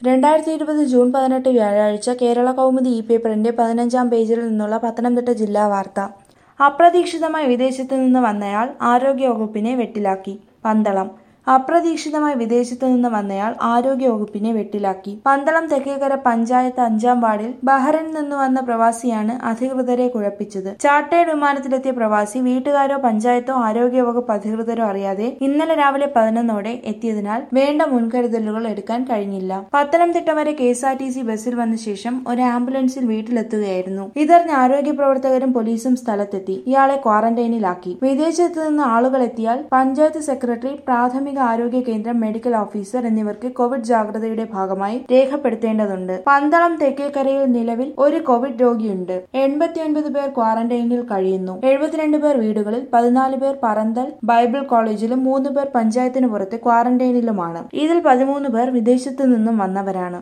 രണ്ടായിരത്തി ഇരുപത് ജൂൺ പതിനെട്ട് വ്യാഴാഴ്ച കേരള കൗമുദി ഇ പേപ്പറിന്റെ പതിനഞ്ചാം പേജിൽ നിന്നുള്ള പത്തനംതിട്ട ജില്ലാ വാർത്ത അപ്രതീക്ഷിതമായി വിദേശത്തു നിന്ന് വന്നയാൾ ആരോഗ്യവകുപ്പിനെ വെട്ടിലാക്കി പന്തളം അപ്രതീക്ഷിതമായി വിദേശത്തു നിന്ന് വന്നയാൾ ആരോഗ്യവകുപ്പിനെ വെട്ടിലാക്കി പന്തളം തെക്കേക്കര പഞ്ചായത്ത് അഞ്ചാം വാർഡിൽ ബഹ്റിനിൽ നിന്ന് വന്ന പ്രവാസിയാണ് അധികൃതരെ കുഴപ്പിച്ചത് ചാർട്ടേഡ് വിമാനത്തിലെത്തിയ പ്രവാസി വീട്ടുകാരോ പഞ്ചായത്തോ ആരോഗ്യവകുപ്പ് അധികൃതരോ അറിയാതെ ഇന്നലെ രാവിലെ പതിനൊന്നോടെ എത്തിയതിനാൽ വേണ്ട മുൻകരുതലുകൾ എടുക്കാൻ കഴിഞ്ഞില്ല പത്തനംതിട്ട വരെ K S R T C ബസ്സിൽ വന്ന ശേഷം ഒരു ആംബുലൻസിൽ വീട്ടിലെത്തുകയായിരുന്നു ഇതറിഞ്ഞ ആരോഗ്യ പ്രവർത്തകരും പോലീസും സ്ഥലത്തെത്തി ഇയാളെ ക്വാറന്റൈനിലാക്കി വിദേശത്ത് നിന്ന് ആളുകൾ എത്തിയാൽ പഞ്ചായത്ത് സെക്രട്ടറി പ്രാഥമിക ആരോഗ്യ കേന്ദ്രം മെഡിക്കൽ ഓഫീസർ എന്നിവർക്ക് കോവിഡ് ജാഗ്രതയുടെ ഭാഗമായി രേഖപ്പെടുത്തേണ്ടതുണ്ട് പന്തളം തെക്കേക്കരയിൽ നിലവിൽ ഒരു കോവിഡ് രോഗിയുണ്ട് എൺപത്തിയൊൻപത് പേർ ക്വാറന്റൈനിൽ കഴിയുന്നു എഴുപത്തിരണ്ട് പേർ വീടുകളിൽ പതിനാല് പേർ പറന്തൽ ബൈബിൾ കോളേജിലും മൂന്ന് പേർ പഞ്ചായത്തിന് പുറത്ത് ക്വാറന്റൈനിലുമാണ് ഇതിൽ പതിമൂന്ന് പേർ വിദേശത്തു നിന്നും വന്നവരാണ്